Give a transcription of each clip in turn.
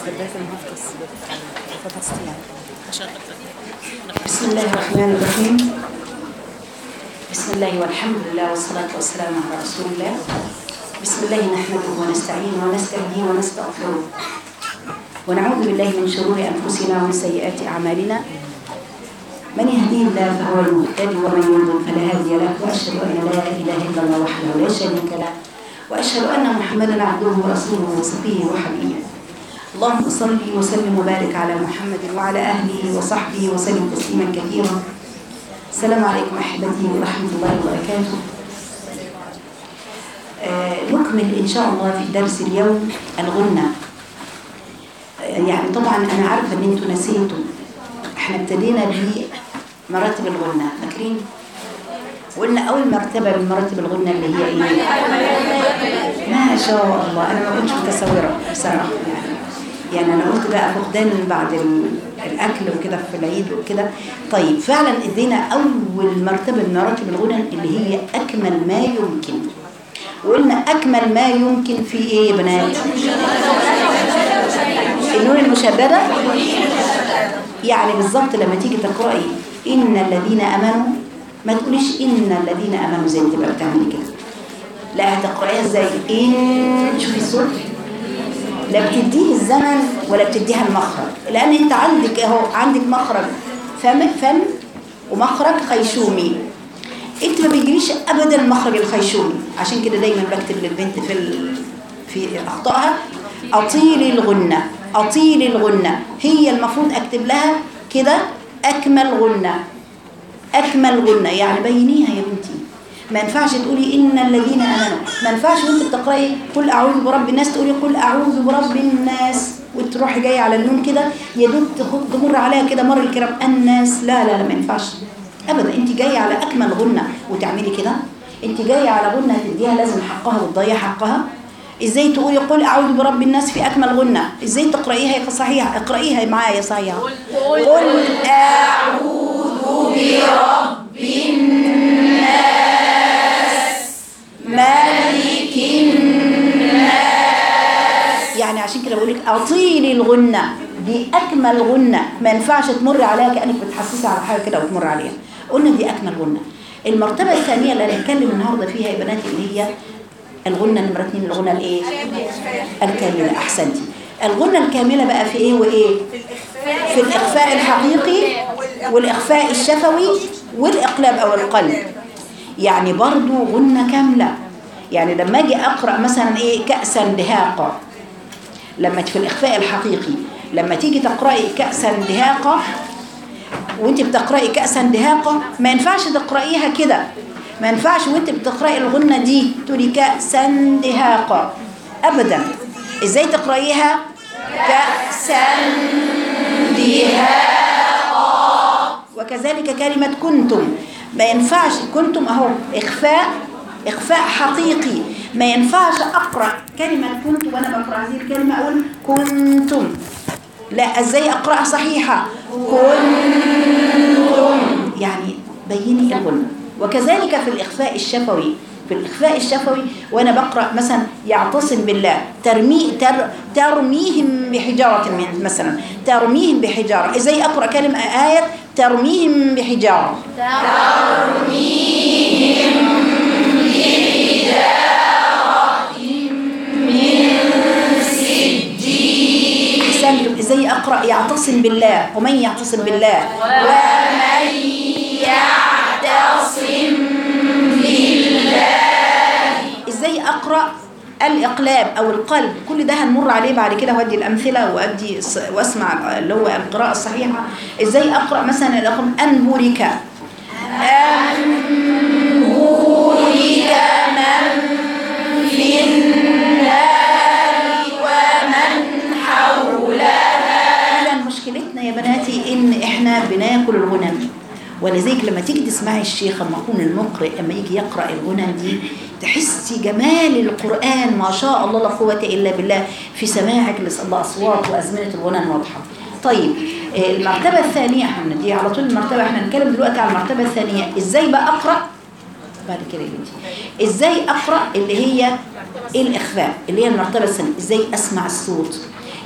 لازم هفكس فكست يعني بسم الله الرحمن الرحيم بسم الله والحمد لله والصلاة والسلام على رسول الله بسم الله نحمده ونستعينه ونستهديه ونستغفره ونعوذ بالله من شرور أنفسنا ومن سيئات أعمالنا من يهديه الله فهو المهتدي ومن يضلل فلا هادي له وأشهد أن لا إله إلا الله وحده لا شريك له وأشهد أن محمدا عبده ورسوله وصفيه وحبيبه اللهم صل وسلم وبارك على محمد وعلى أهله وصحبه وسلم تسليما كثيرا السلام عليكم أحبتي ورحمة الله وبركاته آه، نكمل إن شاء الله في درس اليوم الغنى آه، يعني طبعا أنا عارفة أن أنتوا نسيتوا احنا ابتدينا بمراتب الغنى فاكرين؟ وقلنا أول مرتبة من مراتب الغنى اللي هي إيه؟ ما شاء الله أنا ما كنتش متصورة بصراحة يعني يعني أنا قلت بقى فقدان بعد ال- الأكل وكده في العيد وكده طيب فعلا ادينا أول مرتبة من مراتب الغنى اللي هي أكمل ما يمكن وقلنا أكمل ما يمكن في إيه يا بنات؟ النون المشددة يعني بالظبط لما تيجي تقرأي إن الذين أمنوا ما تقوليش إن الذين أمنوا زي ما تبقى بتعملي كده لا هتقرأيها ازاي إن شوفي الصوت لا بتديه الزمن ولا بتديها المخرج لأن أنت عندك أهو عندك مخرج فم فم ومخرج خيشومي أنت ما بيجريش أبدا المخرج الخيشومي عشان كده دايما بكتب للبنت في ال... في أخطائها أطيلي الغنة أطيلي الغنة هي المفروض أكتب لها كده أكمل غنة أكمل غنة يعني بينيها يا بنتي ما ينفعش تقولي إن الذين آمنوا ما ينفعش وانت بتقرأي قل أعوذ برب الناس تقولي قل أعوذ برب الناس وتروحي جاية على النون كده يا دوب تخ- تمر عليها كده مر الكرام الناس لا لا لا ما ينفعش أبدا أنت جاية على أكمل غنة وتعملي كده أنت جاية على غنة تديها لازم حقها وتضيع حقها ازاي تقولي قل اعوذ برب الناس في اكمل غنة ازاي تقرايها يا صحيح اقرايها معايا صحيح قل اعوذ برب ملك الناس يعني عشان كده بقول لك اطيلي الغنة دي اكمل غنة ما ينفعش تمر عليها كانك بتحسسي على حاجه كده وتمر عليها قلنا دي اكمل غنة المرتبه الثانيه اللي هنتكلم النهارده فيها يا بناتي اللي هي الغنة نمرة اتنين الغنة الايه الكاملة احسنتي الغنة الكاملة بقى في ايه وايه في الاخفاء الحقيقي والاخفاء الشفوي والاقلاب او القلب يعني برضو غنة كاملة يعني لما اجي اقرا مثلا ايه كاسا دهاقا لما في الاخفاء الحقيقي لما تيجي تقراي كاسا دهاقا وانت بتقراي كاسا دهاقا ما ينفعش تقرايها كده ما ينفعش وانت بتقراي الغنه دي تقولي كاسا دهاقا ابدا ازاي تقرايها كاسا دهاقا وكذلك كلمه كنتم ما ينفعش كنتم اهو اخفاء اخفاء حقيقي ما ينفعش اقرا كلمه كنت وانا بقرا هذه الكلمه اقول كنتم لا ازاي اقراها صحيحه كنتم يعني بيني الغنى وكذلك في الاخفاء الشفوي في الاخفاء الشفوي وانا بقرا مثلا يعتصم بالله ترمي تر ترميهم بحجاره من مثلا ترميهم بحجاره ازاي اقرا كلمه ايه ترميهم بحجاره احسنتم ازاي اقرا يعتصم بالله ومن يعتصم بالله ومن يعتصم بالله ازاي اقرا الاقلاب او القلب كل ده هنمر عليه بعد كده وادي الامثله وادي الص- واسمع اللي هو القراءه الصحيحه ازاي اقرا مثلا الاقلام انبرك انبرك من في النار ومن فعلا مشكلتنا يا بناتي ان احنا بناكل الغنم ولذلك لما تيجي تسمعي الشيخ اما يكون المقرئ اما يجي يقرا الغنم دي تحسي جمال القران ما شاء الله لا قوه الا بالله في سماعك للاصوات وازمنه الغنم واضحه طيب آه، المرتبه الثانيه احنا دي على طول المرتبه احنا هنتكلم دلوقتي على المرتبه الثانيه ازاي بقى اقرا بعد كده يا بنتي ازاي اقرا اللي هي الاخفاء اللي هي المرتبه الثانيه ازاي اسمع الصوت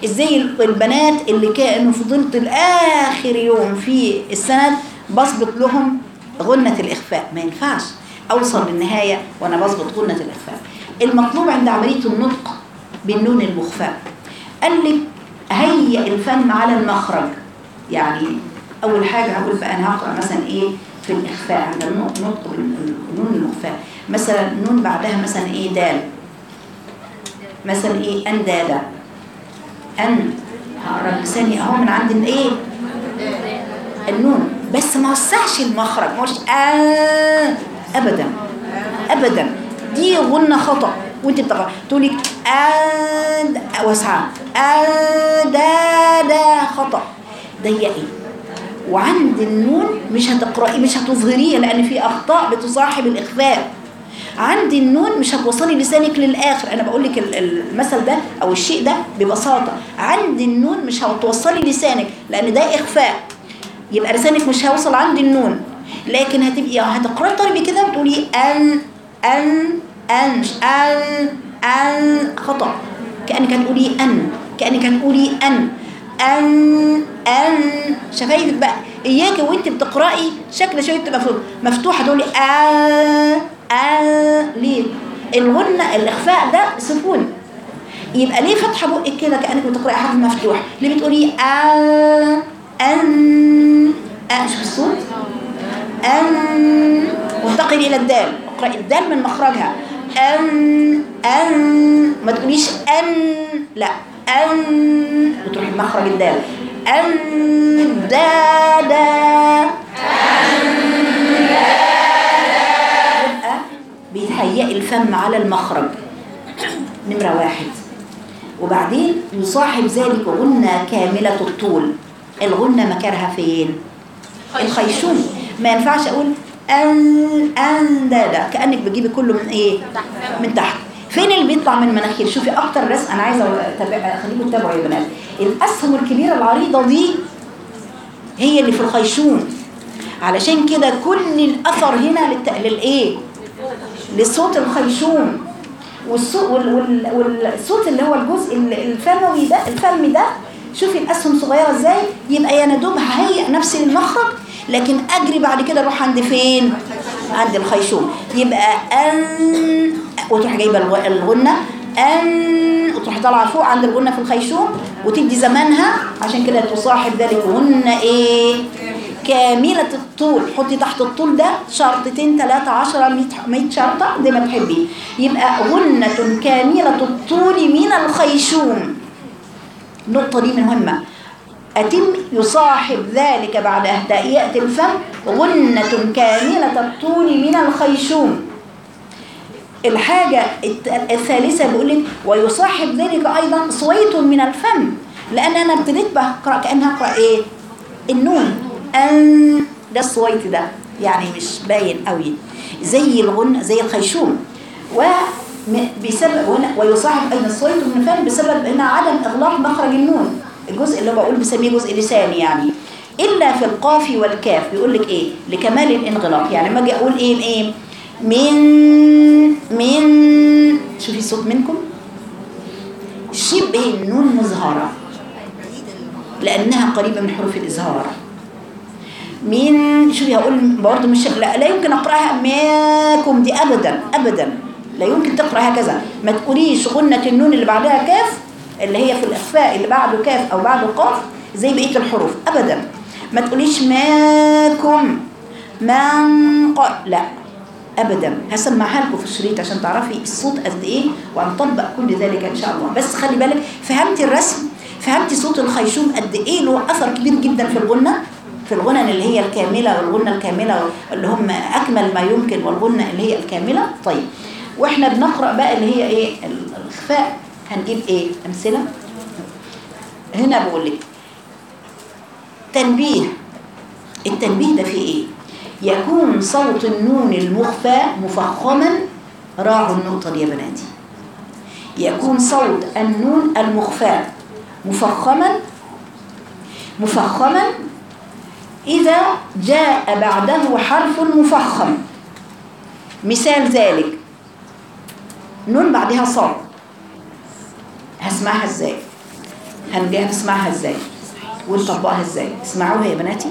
ازاي البنات اللي كانوا فضلت الاخر يوم في السند بظبط لهم غنة الإخفاء ما ينفعش أوصل للنهاية وأنا بظبط غنة الإخفاء المطلوب عند عملية النطق بالنون المخفاء قال لك هيئ الفم على المخرج يعني أول حاجة هقول بقى أنا هقرأ مثلا إيه في الإخفاء عند النطق بالنون المخفاء مثلا نون بعدها مثلا إيه دال مثلا إيه أندادة أن هقرأ لساني أهو من عند الإيه النون بس ما وسعش المخرج ما وسعش آه ابدا ابدا دي غنة خطأ وانت بتقرا تقولي آه واسعة آه دا دا خطأ ضيقي وعند النون مش هتقرأي مش هتظهريه لأن في أخطاء بتصاحب الإخفاء عند النون مش هتوصلي لسانك للآخر أنا بقول لك المثل ده أو الشيء ده ببساطة عند النون مش هتوصلي لسانك لأن ده إخفاء يبقى لسانك مش هيوصل عند النون لكن هتبقي هتقراي طربي كده بتقولي ان ان ان مش ان ان خطا كانك هتقولي ان كانك هتقولي ان ان ان شفايفك بقى اياكي وانت بتقراي شكل شويه تبقى مفتوحه تقولي ان ان ليه الغنه الاخفاء ده سكون يبقى ليه فاتحه بقك كده كانك بتقراي حرف مفتوح ليه بتقولي ان أن أن شوف الصوت أن وانتقل إلى الدال اقرأ الدال من مخرجها أن أن ما تقوليش أن لا أن وتروحي مخرج الدال أن دا دا يبقى بيتهيئ الفم على المخرج نمرة واحد وبعدين يصاحب ذلك غنة كاملة الطول الغنة مكانها فين الخيشوم ما ينفعش اقول ان ان ده ده كانك بتجيبي كله من ايه من تحت فين اللي بيطلع من المناخير شوفي اكتر رسم انا عايزه اخليكم تتابعوا يا بنات الاسهم الكبيره العريضه دي هي اللي في الخيشوم علشان كده كل الاثر هنا للت... للايه لصوت الخيشوم والصوت وال... وال... والصوت اللي هو الجزء الفموي ده الفم ده شوفي الاسهم صغيره ازاي يبقى يا ندوب ههيئ نفسي للمخرج لكن اجري بعد كده اروح عند فين عند الخيشوم يبقى ان وتروح جايبه الغنه ان وتروح طالعه فوق عند الغنه في الخيشوم وتدي زمانها عشان كده تصاحب ذلك غنه ايه كاملة الطول حطي تحت الطول ده شرطتين ثلاثة عشرة مئة شرطة زي ما تحبي يبقى غنة كاملة الطول من الخيشوم النقطة دي مهمة أتم يصاحب ذلك بعد تهيئة الفم غنة كاملة الطول من الخيشوم الحاجة الثالثة بيقول لك ويصاحب ذلك أيضا صويت من الفم لأن أنا ابتديت بقرأ كأنها أقرأ إيه النون أن ده الصويت ده يعني مش باين قوي زي الغن زي الخيشوم و بسبب ويصاحب ايضا الصويت من الفم بسبب ان عدم اغلاق مخرج النون الجزء اللي بقول بسميه جزء لساني يعني الا في القاف والكاف بيقول لك ايه لكمال الانغلاق يعني لما اجي اقول ايه ايه من من شوفي الصوت منكم شبه النون مظهره لانها قريبه من حروف الازهار من شوفي هقول برضه مش لا, لا يمكن اقراها ماكم دي ابدا ابدا لا يمكن تقرا هكذا ما تقوليش غنة النون اللي بعدها كاف اللي هي في الإخفاء اللي بعده كاف أو بعده قاف زي بقية الحروف أبدا ما تقوليش ماكم من قال لا أبدا هسمعها لكم في الشريط عشان تعرفي الصوت قد إيه وهنطبق كل ذلك إن شاء الله بس خلي بالك فهمتي الرسم فهمتي صوت الخيشوم قد إيه له أثر كبير جدا في الغنة في الغنى اللي هي الكاملة والغنة الكاملة اللي هم أكمل ما يمكن والغنة اللي هي الكاملة طيب واحنا بنقرأ بقى اللي هي ايه الاخفاء هنجيب ايه امثله هنا بقول لك تنبيه التنبيه ده فيه ايه يكون صوت النون المخفى مفخما راعوا النقطه دي يا بناتي يكون صوت النون المخفى مفخما مفخما إذا جاء بعده حرف مفخم مثال ذلك نون بعدها صاد هسمعها ازاي هنجي نسمعها ازاي ونطبقها ازاي اسمعوها يا بناتي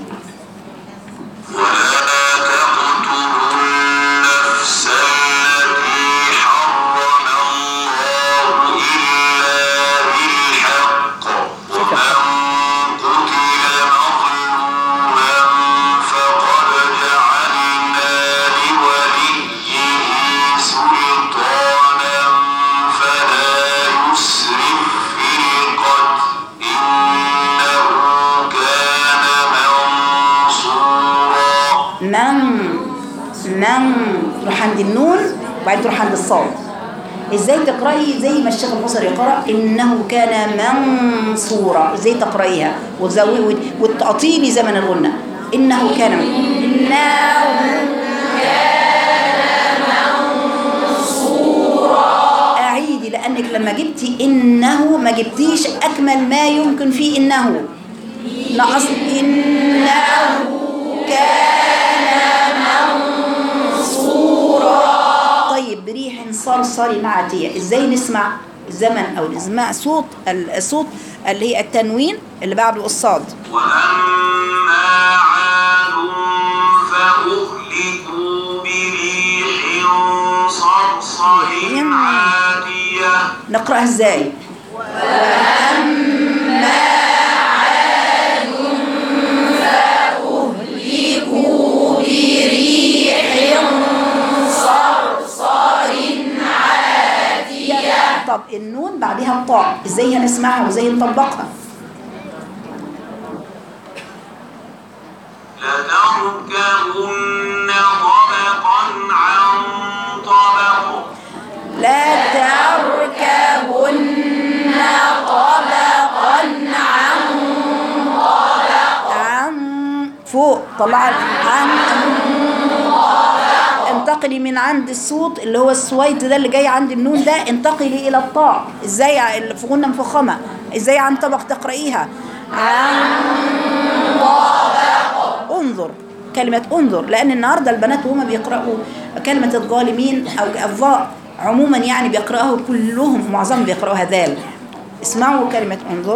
ولا تقتلوا النفس التي حرم الله إلا بالحق ومن قتل مظلوما فقد جعلنا لوليه سلطانا فلا يسرف في القتل إنه كان منصورا من من تروح عند النون وبعدين تروح عند الصاد ازاي تقراي زي ما الشيخ البصري قرأ انه كان منصورا ازاي تقرايها وتزودي وتعطيني زمن الغنة انه كان انه اعيدي لانك لما جبتي انه ما جبتيش اكمل ما يمكن في انه نقص انه طيب بريح صرصر نعتية ازاي نسمع زمن او نسمع صوت الصوت اللي هي التنوين اللي بعده الصاد وأما عاد فأهلكوا بريح صرصر عاتية نقراها ازاي طب النون بعدها الطاء ازاي هنسمعها وازاي نطبقها لتركبن طبقا عن طبق لا تركبن طبقا عن عن فوق طلع عن انتقلي من عند الصوت اللي هو السويت ده اللي جاي عند النون ده انتقلي الى الطاء ازاي اللي في غنه مفخمه ازاي عن طبق تقرايها عن طبق انظر كلمة انظر لأن النهاردة البنات وهما بيقرأوا كلمة الظالمين أو الظاء عموما يعني بيقرأوها كلهم معظمهم بيقرأوها ذال اسمعوا كلمة انظر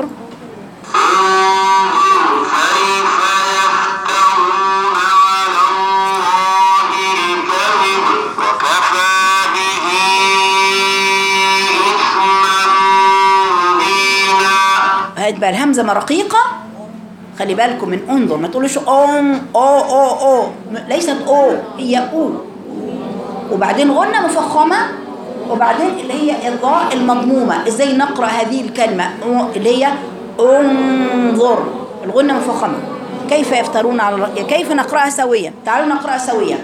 انظر كيف يفترون على الله الكذب وكفى به إثما مبينا هات بقى الهمزة ما رقيقة خلي بالكم من انظر ما تقولوش اون او او او ليست او هي او وبعدين غنة مفخمة وبعدين اللي هي الضاء المضمومة ازاي نقرأ هذه الكلمة أو- اللي هي انظر الغنة مفخمة كيف يفترون على الله كيف نقرأها سويا تعالوا نقرأها سويا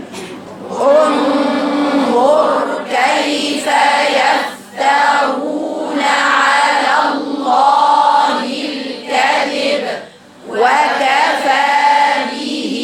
انظر كيف يفترون على الله الكذب وكفى به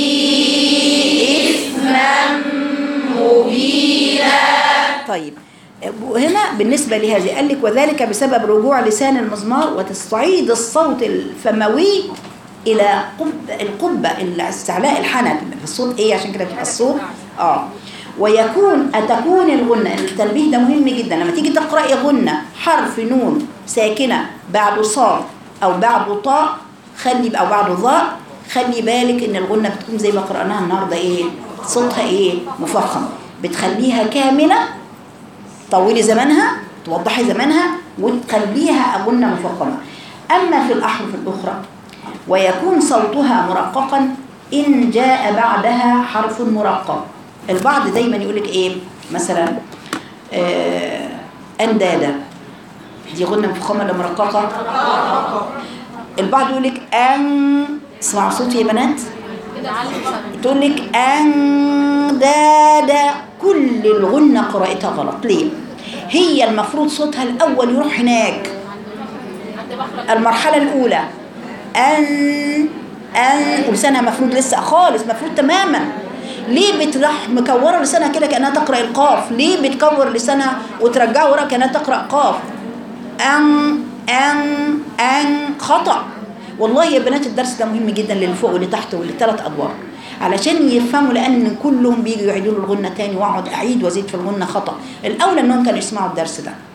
إثما مبينا طيب هنا بالنسبة لهذه قال لك وذلك بسبب رجوع لسان المزمار وتصعيد الصوت الفموي إلى قب القبة استعلاء الحنك في الصوت إيه عشان كده بيبقى الصوت آه ويكون أتكون الغنة التنبيه ده مهم جدا لما تيجي تقرأي غنة حرف نون ساكنة بعده صاد أو بعده طاء خلي أو بعده ظاء خلي بالك إن الغنة بتكون زي ما قرأناها النهاردة إيه صوتها إيه مفخم بتخليها كاملة طولي زمنها توضحي زمنها وتخليها غنة مفخمة أما في الأحرف الأخرى ويكون صوتها مرققا إن جاء بعدها حرف مرقق البعض دايما يقول لك إيه مثلا آه أندادة دي غنة مفخمة ولا مرققة البعض يقول لك أن اسمعوا صوتي يا بنات تقول لك أندادة كل الغنة قراءتها غلط ليه؟ هي المفروض صوتها الأول يروح هناك المرحلة الأولى أن أن ولسانها مفروض لسه خالص مفروض تماما ليه بتروح مكورة لسانها كده كأنها تقرأ القاف ليه بتكور لسانها وترجعه ورا كأنها تقرأ قاف أن أن أن خطأ والله يا بنات الدرس ده مهم جدا للي فوق واللي تحت واللي ثلاث أدوار علشان يفهموا لأن كلهم بيجوا يعيدوا له الغنة تاني وأقعد أعيد وأزيد في الغنة خطأ الأولى إنهم كانوا يسمعوا الدرس ده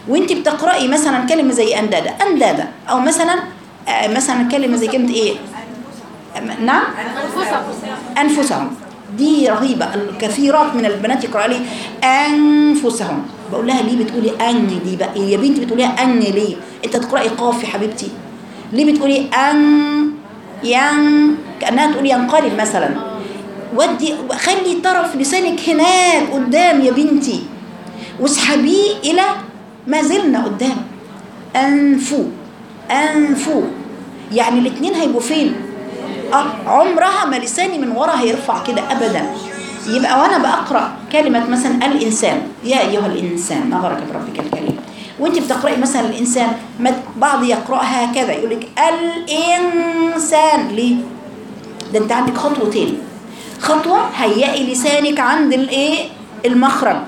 وانت بتقرأي مثلا كلمة زي أندادة أندادة أو مثلا آه، مثلا كلمة زي كلمة إيه أم- نعم أنفسهم دي رهيبة الكثيرات من البنات يقرأ لي أنفسهم بقول لها ليه بتقولي أن دي بقى يا بنتي بتقوليها أن ليه أنت تقرأي قاف يا حبيبتي ليه بتقولي أن ين كأنها تقولي ينقلب مثلا ودي خلي طرف لسانك هناك قدام يا بنتي واسحبيه إلى ما زلنا قدام أنفو أنفو يعني الاثنين هيبقوا فين آه عمرها ما لساني من ورا هيرفع كده أبدا يبقى وأنا بقرأ كلمة مثلا الإنسان يا أيها الإنسان ما غرك بربك الكريم وانت بتقرأي مثلا الإنسان ما بعض يقرأها هكذا يقول لك الإنسان ليه؟ ده انت عندك خطوتين خطوة هيئي لسانك عند الايه المخرج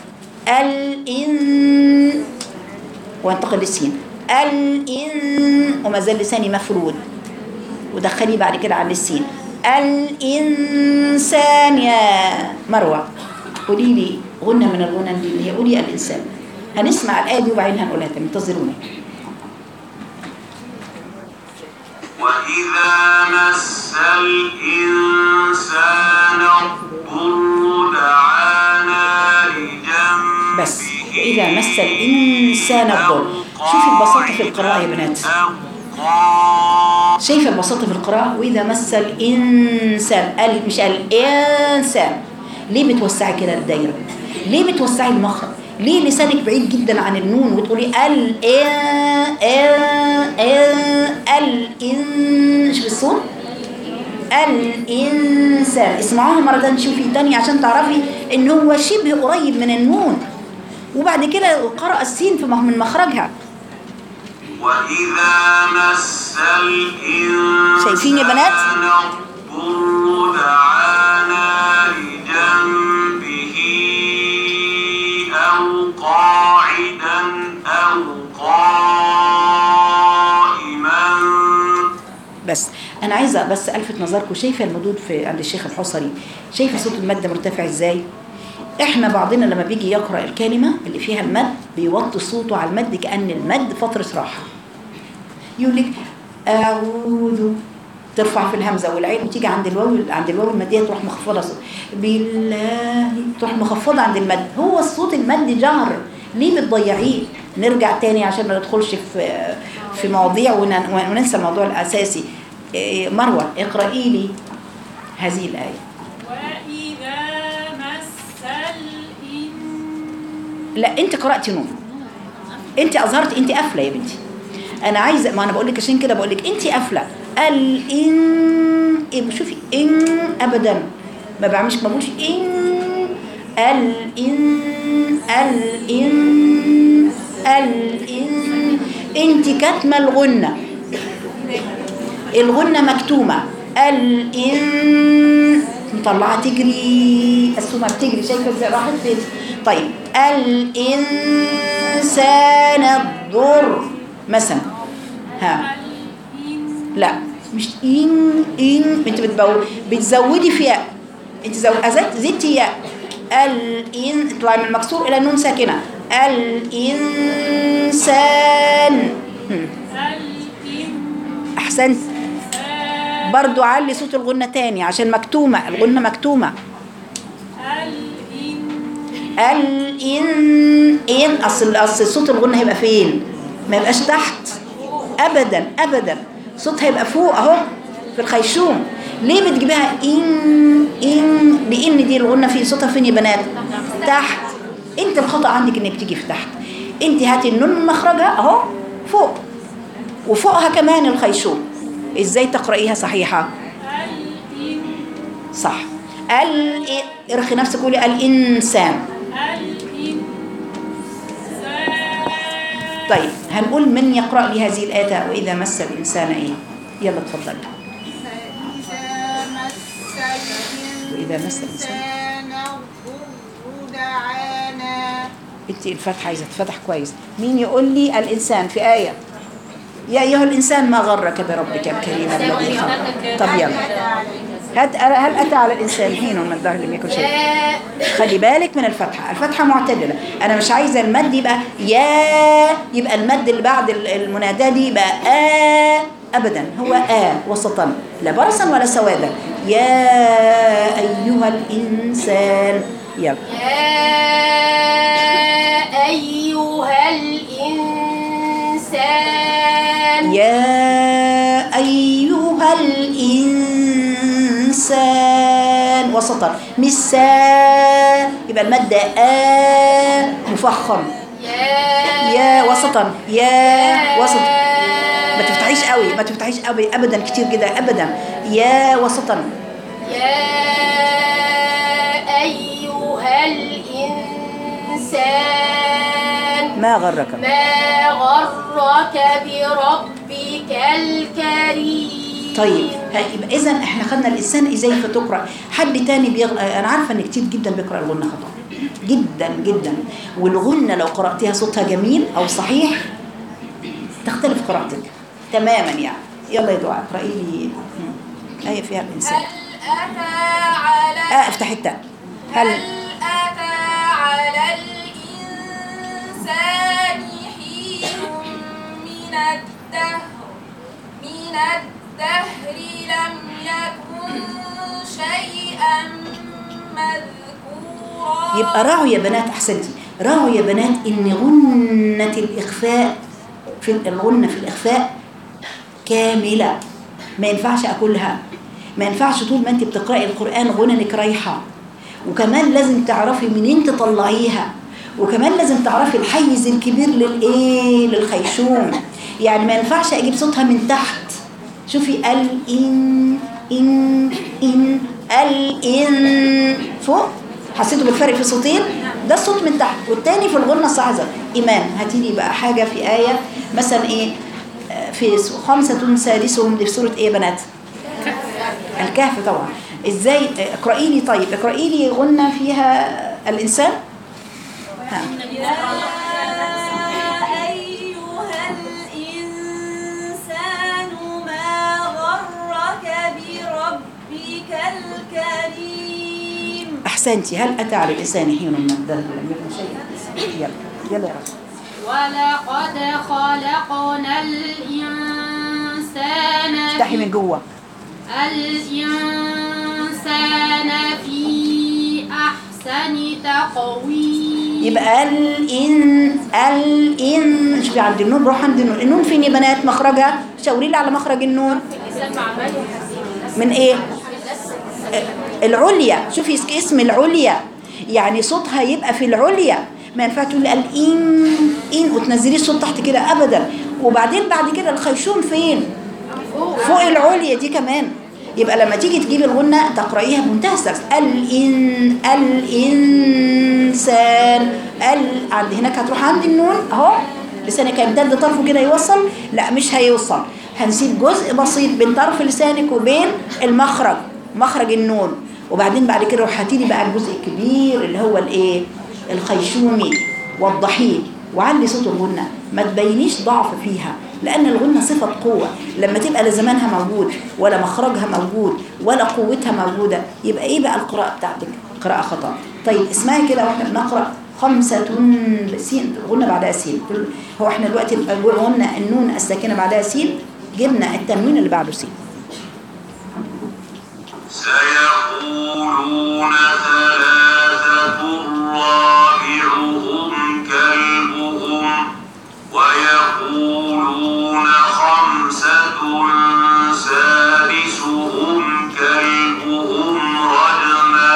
الإن وانتقل للسين الإن وما زال لساني مفرود ودخلي بعد كده على السين الإنسان يا مروة قولي لي غنى من الغنى اللي هي قولي الإنسان هنسمع الآية دي وبعدين هنقولها تاني انتظرونا وإذا مس الإنسان الضر دعانا لجنبه بس وإذا مس الإنسان الضر شوفي البساطة في القراءة يا بنات أو قال شايفة البساطة في القراءة وإذا مس الإنسان ال مش الإنسان ليه بتوسعي كده الدايرة ليه بتوسعي المخرج ليه لسانك بعيد جدا عن النون وتقولي ال ال ال شوفي الصوت الإنسان اسمعوها مرة تانية شوفي تانية عشان تعرفي إن هو شبه قريب من النون وبعد كده قرأ السين في مخ- من مخرجها وإذا مس الإنسان شايفين يا بنات؟ الضر دعانا لجنبه أو قاعدا أو قائما بس انا عايزه بس الفت نظركم شايفه المدود في عند الشيخ الحصري شايفه صوت المد مرتفع ازاي احنا بعضنا لما بيجي يقرا الكلمه اللي فيها المد بيوطي صوته على المد كان المد فتره راحه يقول لك اعوذ ترفع في الهمزه والعين وتيجي عند الواو عند الواو الماديه تروح مخفضه صوت بالله تروح مخفضه عند المد هو الصوت المد جهر ليه بتضيعيه نرجع تاني عشان ما ندخلش في في مواضيع ون- وننسى الموضوع الاساسي إيه، مروه اقراي لي هذه الايه وإذا مس الإن لا انت قراتي نون انت اظهرت انت قافله يا بنتي انا عايزه ما انا بقول لك عشان كده بقول لك انت قافله الان إيه، شوفي ان ابدا ما بعملش ما بقولش ان الان الان الان انت كاتمه الغنه الغنه مكتومه الان مطلعه تجري السمر بتجري شايفه ازاي راحت فين طيب الانسان الضر مثلا ها لا مش ان ان انت بتبو بتزودي في ياء انت زو... أزدت زدتي ياء الان اطلعي من المكسور الى نون ساكنه الانسان هم. احسنت برضو علي صوت الغنة تاني عشان مكتومة الغنة مكتومة الإن إن أصل أصل صوت الغنة هيبقى فين؟ ما يبقاش تحت أبدا أبدا صوت هيبقى فوق أهو في الخيشوم ليه بتجيبها إن إن لأن دي الغنة في صوتها فين يا بنات؟ تحت أنت الخطأ عندك إنك تيجي في تحت أنت هاتي النون من مخرجها أهو فوق وفوقها كمان الخيشوم إزاي تقرأيها صحيحة؟ صح ال ارخي نفسك قولي الإنسان طيب هنقول من يقرأ لي هذه الآية وإذا مس الإنسان إيه يلا اتفضل وإذا مس الإنسان الضر دعانا انت الفتحة عايزة تفتح كويس مين يقول لي الإنسان في آية يا أيها الإنسان ما غرك بربك الكريم الذي خلقك طب يلا هات هل أتى على الإنسان حين من الدهر لم يكن شيء خلي بالك من الفتحة الفتحة معتدلة أنا مش عايزة المد يبقى يا يبقى المد اللي بعد ال- المناداة دي يبقى آ أبدا هو آ وسطا لا برصا ولا سوادا يا أيها الإنسان يلا يا أيها الإنسان يا أيها الإنسان وسطا مش سا يبقى المادة آ مفخم يا يا وسطا يا وسط ما تفتحيش قوي ما تفتحيش قوي ابدا كتير كده ابدا يا وسطا يا أيها الإنسان ما غرك ما غرك بربك الكريم طيب يبقى اذا احنا خدنا الانسان ازاي فتقرا حد تاني بيغ... انا عارفه ان كتير جدا بيقرا الغنه خطا جدا جدا والغنه لو قراتيها صوتها جميل او صحيح تختلف قراءتك تماما يعني يلا يا دعاء اقراي لي مم. ايه فيها الانسان هل أتى على اه افتحي التاء هل هل أتى على الإنسان حين من الدهر من الدهر لم يكن شيئا مذكورا يبقى راعوا يا بنات احسنتي راعوا يا بنات ان غنة الاخفاء في الغنة في الاخفاء كاملة ما ينفعش اكلها ما ينفعش طول ما انت بتقراي القران غننك رايحه وكمان لازم تعرفي منين تطلعيها وكمان لازم تعرفي الحيز الكبير للايه للخيشوم يعني ما ينفعش اجيب صوتها من تحت شوفي ال ان ان ان ال ان فوق حسيتوا بالفرق في صوتين ده الصوت من تحت والتاني في الغنة الصاعدة إيمان هاتي لي بقى حاجة في آية مثلا إيه آه، في س- خمسة سادسهم دي في سورة إيه يا بنات الكهف طبعا إزاي آه، اقرأي لي طيب اقرأي لي غنة فيها الإنسان ها. أيها الإنسان ما غرك بربك الكريم أحسنتي هل أتى على الإنسان حين من الدهر لم يكن شيئا يلا يلا يا رب ولقد خلقنا الإنسان افتحي من جوه الإنسان في أحسن تقويم يبقى الإن الإن شوفي عند النون روح عند النون النون فين يا بنات مخرجها شاوري لي على مخرج النون من ايه آه، العليا شوفي اسك- اسم العليا يعني صوتها يبقى في العليا ما ينفع تقولي الإن إن وتنزلي الصوت تحت كده أبدا وبعدين بعد كده الخيشوم فين فوق العليا دي كمان يبقى لما تيجي تجيبي الغنة تقرأيها بمنتهى السلس الإن الإنسان ال عند هناك هتروح عند النون أهو لسانك هيمتد طرفه كده يوصل لا مش هيوصل هنسيب جزء بسيط بين طرف لسانك وبين المخرج مخرج النون وبعدين بعد كده روح هاتيلي بقى الجزء الكبير اللي هو الايه الخيشومي والضحيك وعلي صوت الغنة ما تبينيش ضعف فيها لأن الغنة صفة قوة لما تبقى لا زمانها موجود ولا مخرجها موجود ولا قوتها موجودة يبقى إيه بقى القراءة بتاعتك قراءة خطأ طيب اسمعي كده واحنا بنقرأ خمسة سين غنة بعدها سين هو احنا دلوقتي قلنا النون الساكنة بعدها سين جبنا التنوين اللي بعده سين سيقولون ثلاثة رابعهم كلبهم ويقولون خمسة سادسهم كلبهم رجما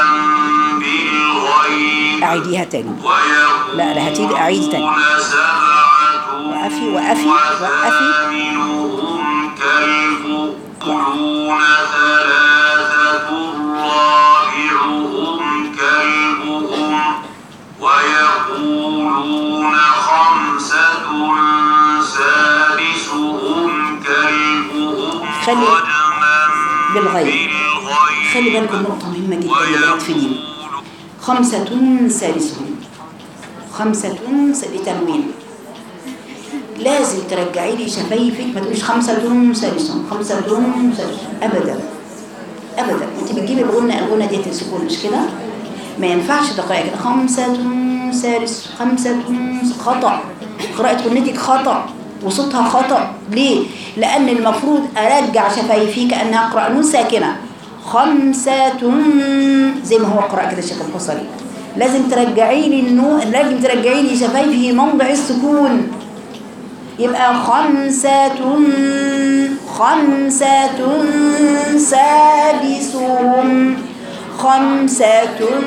بالغيب أعيديها تاني ويقولون لا، لا، هاتيلي أعيد تاني. سبعة وقفي وقفي وقفي وثامنهم كلب يقولون ثلاثة رابعهم كلبهم ويقولون خمسة سادسهم كلبهم خلي- رجما بالغيب. بالغيب خلي بالكم نقطة مهمة جدا اللي في دي ويقولون خمسة سادسهم خمسة بتنوين لازم ترجعي لي شفايفك ما تقوليش خمسة سادسهم خمسة سادسهم أبدا ابدا انت بتجيبي الغنه الغنه ديت السكون مش كده ما ينفعش تقراي كده خمسة سادس خمسة خطأ قراءة غنتك خطأ وصوتها خطأ ليه؟ لأن المفروض أرجع شفايفي كأنها أقرأ نون ساكنة خمسة زي ما هو قرأ كده الشيخ الحصري لازم ترجعي لي النون لازم ترجعي لي شفايفي موضع السكون يبقى خمسة خمسة سادسهم خمسة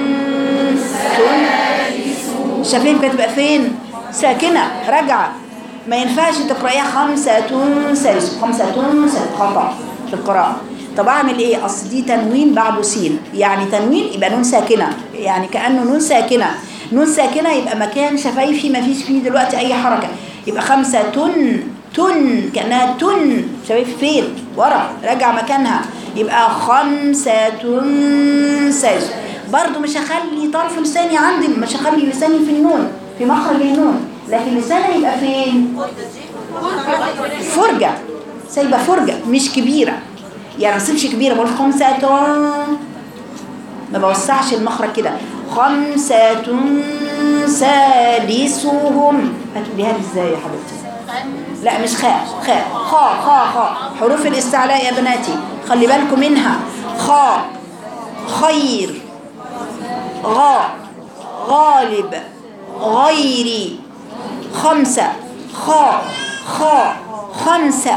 شفايفك هتبقى فين؟ ساكنة راجعة ما ينفعش تقرأيها خمسة سادس خمسة سادس خطأ في القراءة طب أعمل إيه؟ أصل دي تنوين بعده سين يعني تنوين يبقى نون ساكنة يعني كأنه نون ساكنة نون ساكنة يبقى مكان شفايفي ما فيش فيه دلوقتي أي حركة يبقى خمسة تن تن كأنها تن شفايف فين؟ ورا راجع مكانها يبقى خمسة سادس برضو مش هخلي طرف لساني عندي مش هخلي لساني في النون في مخرج النون لكن لساني يبقى فين فرجة سايبة فرجة مش كبيرة يعني ما اسيبش كبيرة بقول خمسة ما بوسعش المخرج كده خمسة سادسهم هتقوليها لي ازاي يا حبيبتي لا مش خاء خاء خاء خاء خاء حروف الاستعلاء يا بناتي خلي بالكم منها خاء خير غاء غالب غيري خمسة خاء خاء خمسة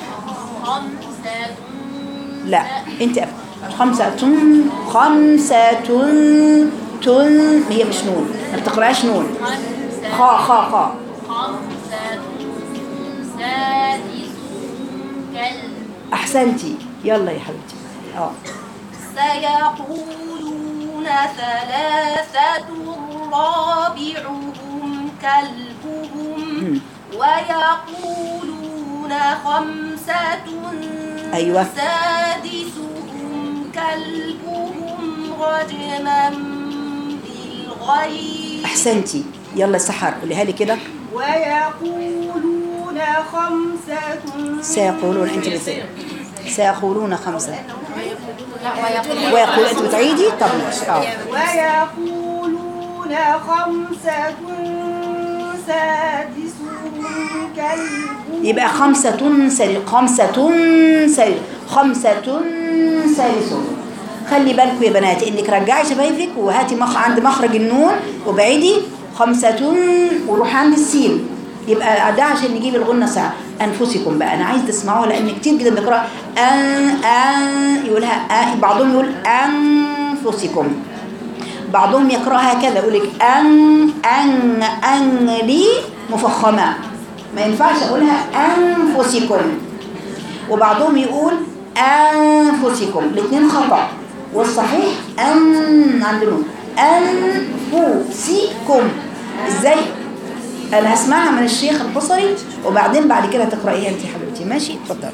لا انت أف. خمسة تن خمسة تن تن هي مش نون ما بتقراش نون خاء خاء خاء احسنتي يلا يا حبيبتي اه سيقولون ثلاثة رابعهم كلبهم ويقولون خمسة أيوة. سادسهم كلبهم رجما بالغيب احسنتي يلا سحر قوليها لي كده ويقولون خمسة سيقولون انت بت... سيقولون خمسة ويقول انت بتعيدي طب ماشي اه ويقولون خمسة سادسهم كلبهم يبقى خمسة سل خمسة سل خمسة سلسل خلي بالكم يا بناتي انك رجعي شفايفك وهاتي مخ عند مخرج النون وبعيدي خمسة وروحي عند السين يبقى ده عشان نجيب الغنة ساعة أنفسكم بقى أنا عايز تسمعوها لأن كتير جدا بيقرأ أن أن يقولها أن بعضهم يقول أنفسكم بعضهم يقرأها كذا يقول لك أن أن أن لي مفخمة ما ينفعش أقولها أنفسكم وبعضهم يقول أنفسكم الاثنين خطأ والصحيح أن عند النون أنفسكم إزاي أنا هسمعها من الشيخ الحصري وبعدين بعد كده تقرأيها أنت يا حبيبتي ماشي اتفضلي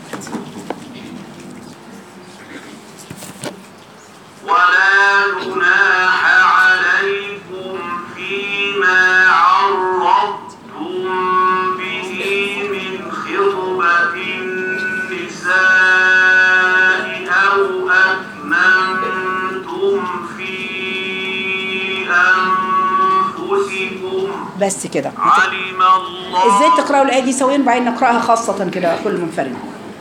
ولا جناح عليكم فيما عرضتم به من خطبة النساء أو أكننتم في أنفسكم بس كده علم الله ازاي تقرأوا الآية دي سويا بعدين نقرأها خاصة كده كل منفرد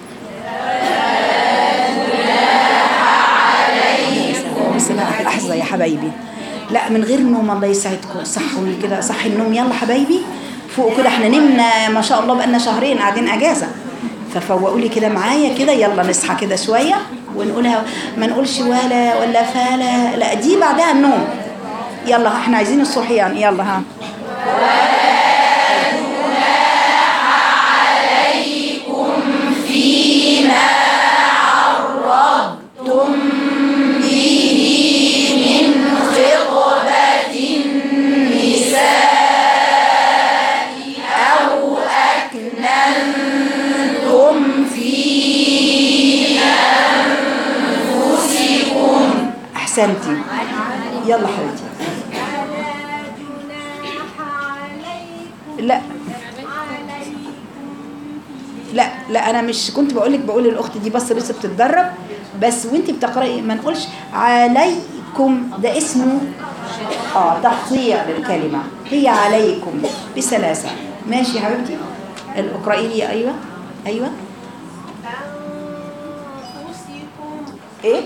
بس بقى لحظة يا حبايبي لا من غير نوم الله يسعدكم صحوا لي كده صحي النوم يلا حبايبي فوق كده احنا نمنا ما شاء الله بقالنا شهرين قاعدين اجازة ففوقوا لي كده معايا كده يلا نصحى كده شوية ونقولها ما نقولش ولا ولا فلا لا دي بعدها النوم يلا احنا عايزين الصحيان يلا ها احسنتي يلا حبيبتي لا لا لا انا مش كنت بقول لك بقول للاخت دي بس لسه بتتدرب بس وانت بتقراي ما نقولش عليكم ده اسمه اه تقطيع للكلمه هي عليكم بسلاسه ماشي يا حبيبتي اقراي لي ايوه ايوه أنفسكم ايه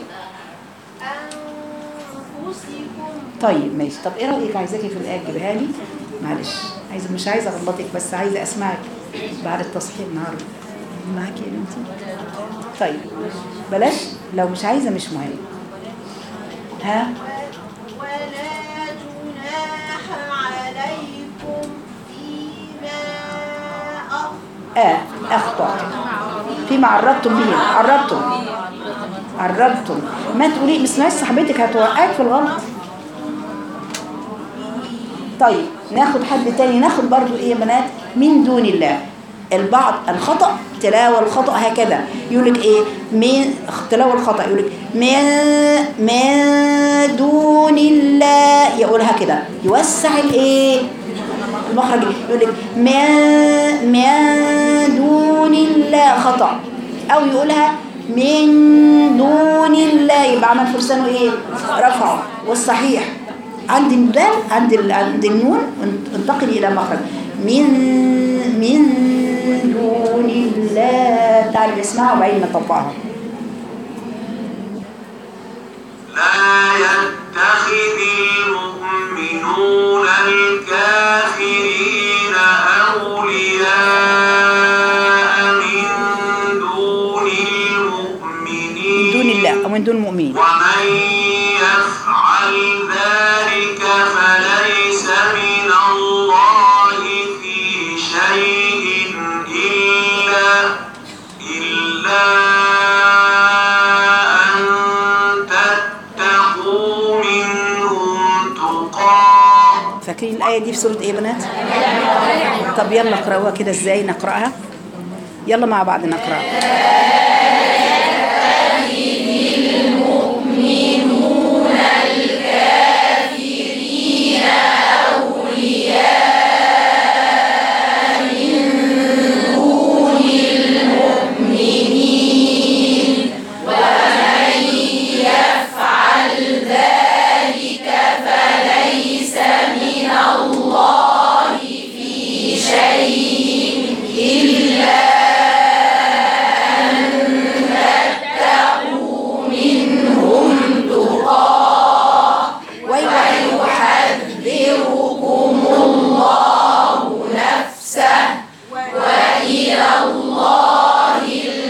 أنفسكم طيب ماشي طب ايه رايك عايزاكي في الايه تجيبها لي معلش عايزه مش عايزه اغلطك بس عايزه اسمعك بعد التصحيح النهارده معاكي يا بنتي طيب بلاش لو مش عايزه مش مهم ها ولا جناح عليكم فيما أخطأ اه اخطا فيما عرضتم به عرضتم عرضتم ما تقولي ما اسمعيش صاحبتك هتوقعك في الغلط طيب ناخد حد تاني ناخد برضو ايه يا بنات من دون الله البعض الخطأ تلاوة الخطأ هكذا يقول لك ايه من تلاوة الخطأ يقول لك من من دون الله يقولها كده يوسع الايه المخرج يقول لك من من دون الله خطأ او يقولها من دون الله يبقى عمل فرسانه ايه رفعه والصحيح عند الدال عند ال- عند النون انتقل الى مخرج من من دون الله تعالى نسمعها وبعدين نطبقها لا يتخذ المؤمنون الكافرين أولياء من دون المؤمنين من دون الله او من دون المؤمنين ومن يفعل ذلك فليس من الله في شيء إلا إلا أن تتقوا منهم تقاه فاكرين الآية دي في سورة ايه يا بنات؟ طب يلا اقرأوها كده ازاي نقرأها؟ يلا مع بعض نقرأها ويحذركم الله نفسه وإلى الله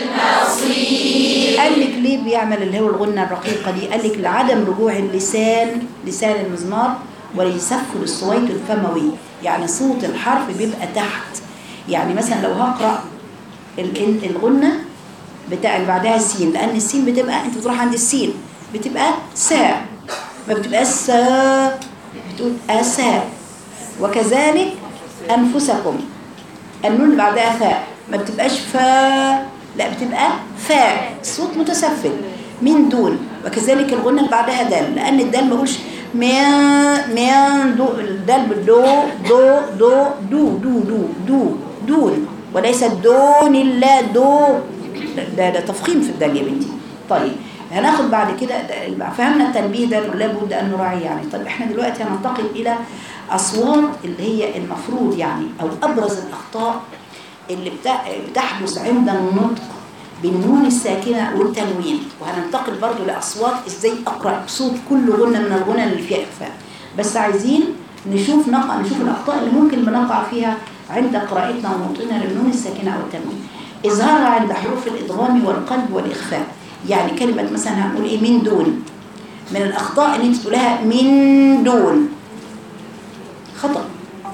المصير قال لك ليه بيعمل اللي هو الغنة الرقيقة دي قال لك لعدم رجوع اللسان لسان المزمار وليسفل الصويت الفموي يعني صوت الحرف بيبقى تحت يعني مثلا لو هقرأ ال- ال- الغنة بتاع اللي بعدها السين لأن السين بتبقى أنت بتروح عند السين بتبقى سا ما بتبقى سا بتقول أسا وكذلك أنفسكم النون اللي بعدها فاء ما بتبقاش فاء لا بتبقى فاء صوت متسفل من دون وكذلك الغنة اللي بعدها دال لأن الدال ما بقولش من من دو الدال بالدو دو دو دو دو دو دو دون وليس دون الله دو ده ده تفخيم في الدال يا بنتي طيب هناخد بعد كده ده- فهمنا التنبيه ده إنه لابد ان نراعيه يعني طيب احنا دلوقتي هننتقل الى اصوات اللي هي المفروض يعني او ابرز الاخطاء اللي بتا- بتحدث عند النطق بالنون الساكنه والتنوين وهننتقل برضو لاصوات ازاي اقرا صوت كل غنه من الغنى اللي فيها اخفاء بس عايزين نشوف نقع نشوف الاخطاء اللي ممكن بنقع فيها عند قراءتنا ونطقنا للنون الساكنه او التنوين اظهارها عند حروف الادغام والقلب والاخفاء يعني كلمه مثلا هنقول ايه من دون من الاخطاء ان انت تقولها من دون خطا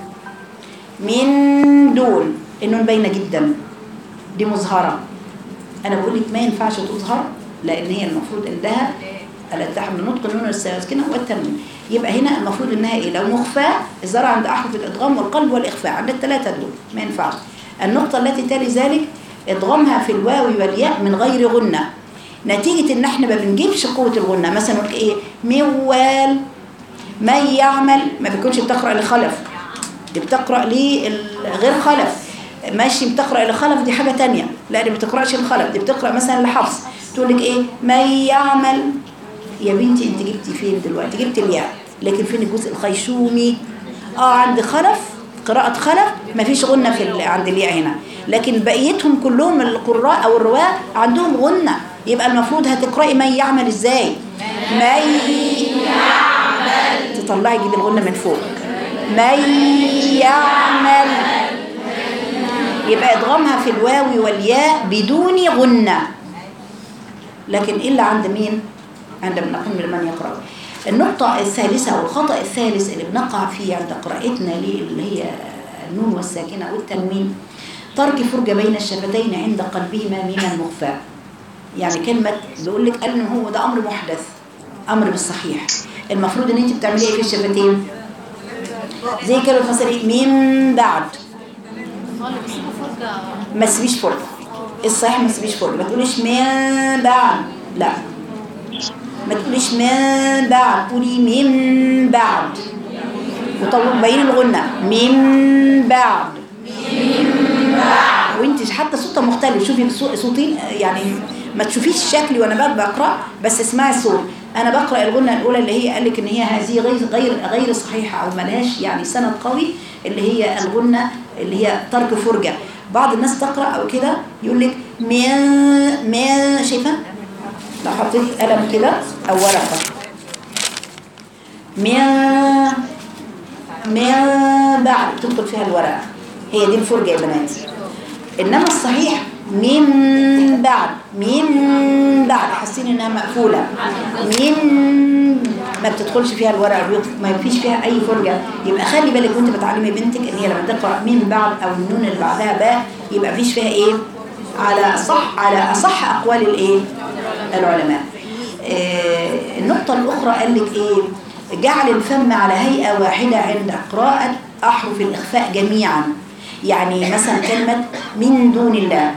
من دون النون باينه جدا دي مظهره انا بقول لك ما ينفعش تظهر لان هي المفروض عندها الاتحاد من نطق النون الساكنه والتنوين يبقى هنا المفروض انها ايه لو مخفاه الزرع عند احرف الادغام والقلب والاخفاء عند الثلاثه دول ما ينفعش النقطه التي تلي ذلك ادغامها في الواو والياء من غير غنه نتيجه ان احنا ما بنجيبش قوه الغنه مثلا نقول ايه موال من يعمل ما بيكونش بتقرا لخلف دي بتقرا لغير خلف ماشي بتقرا الخلف دي حاجه تانية لا دي ما بتقراش الخلف دي بتقرا مثلا لحفص تقول لك ايه من يعمل يا بنتي انت جبتي فين دلوقتي جبت الياء لكن فين الجزء الخيشومي اه عند خلف قراءة خلف ما فيش غنة في ال- عند الياء هنا لكن بقيتهم كلهم القراء او الرواة عندهم غنة يبقى المفروض هتقرأي من يعمل ازاي من يعمل تطلعي جيب الغنة من فوق من يعمل يبقى ادغامها في الواو والياء بدون غنة لكن إلا عند مين؟ عند من نقول من يقرأ النقطة الثالثة والخطأ الثالث اللي بنقع فيه عند قراءتنا ليه اللي هي النون والساكنة والتنوين ترك فرجة بين الشفتين عند قلبهما ميما مخفى يعني كلمة بيقول لك قال إن هو ده أمر محدث أمر بالصحيح المفروض إن أنت بتعملي إيه في الشفتين؟ زي كلمة مثلا إيه؟ من بعد ما تسيبيش فرجة الصحيح ما تسيبيش فرجة ما تقوليش من بعد لا ما تقوليش من بعد قولي من بعد وطول بين الغنة من بعد وانت حتى صوتها مختلف شوفي صو- صوتين يعني ما تشوفيش شكلي وانا بق- بقرا بس اسمعي الصوت انا بقرا الغنه الاولى اللي هي قال لك ان هي هذه غير غير غير صحيحه او ملهاش يعني سند قوي اللي هي الغنه اللي هي ترك فرجه بعض الناس تقرا او كده يقول لك ما ما شايفه لو حطيت قلم كده او ورقه ما ما بعد تدخل فيها الورقه هي دي الفرجه يا بنات انما الصحيح من بعد من بعد حاسين انها مقفوله من ما بتدخلش فيها الورقه بيض- ما فيش فيها اي فرجه يبقى خلي بالك وانت بتعلمي بنتك ان هي لما تقرا من بعد او النون اللي بعدها باء يبقى فيش فيها ايه على صح على اصح اقوال الايه العلماء آه، النقطه الاخرى قال لك ايه جعل الفم على هيئه واحده عند قراءه احرف الاخفاء جميعا يعني مثلا كلمه من دون الله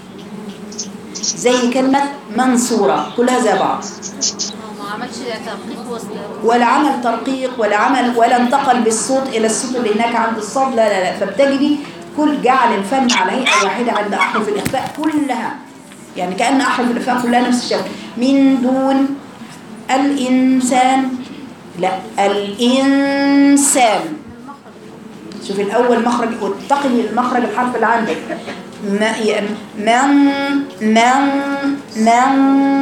زي كلمه منصوره كلها زي بعض ما عملش ترقيق وصل ولا عمل ترقيق ولا عمل ولا انتقل بالصوت الى الصوت اللي هناك عند الصاد لا لا لا فبتجري كل جعل الفم على هيئه واحده عند احرف الاخفاء كلها يعني كان احرف الاخفاء كلها نفس الشكل من دون الانسان لا الانسان شوف الاول مخرج واتقي المخرج الحرف اللي عندك ما ي- من من من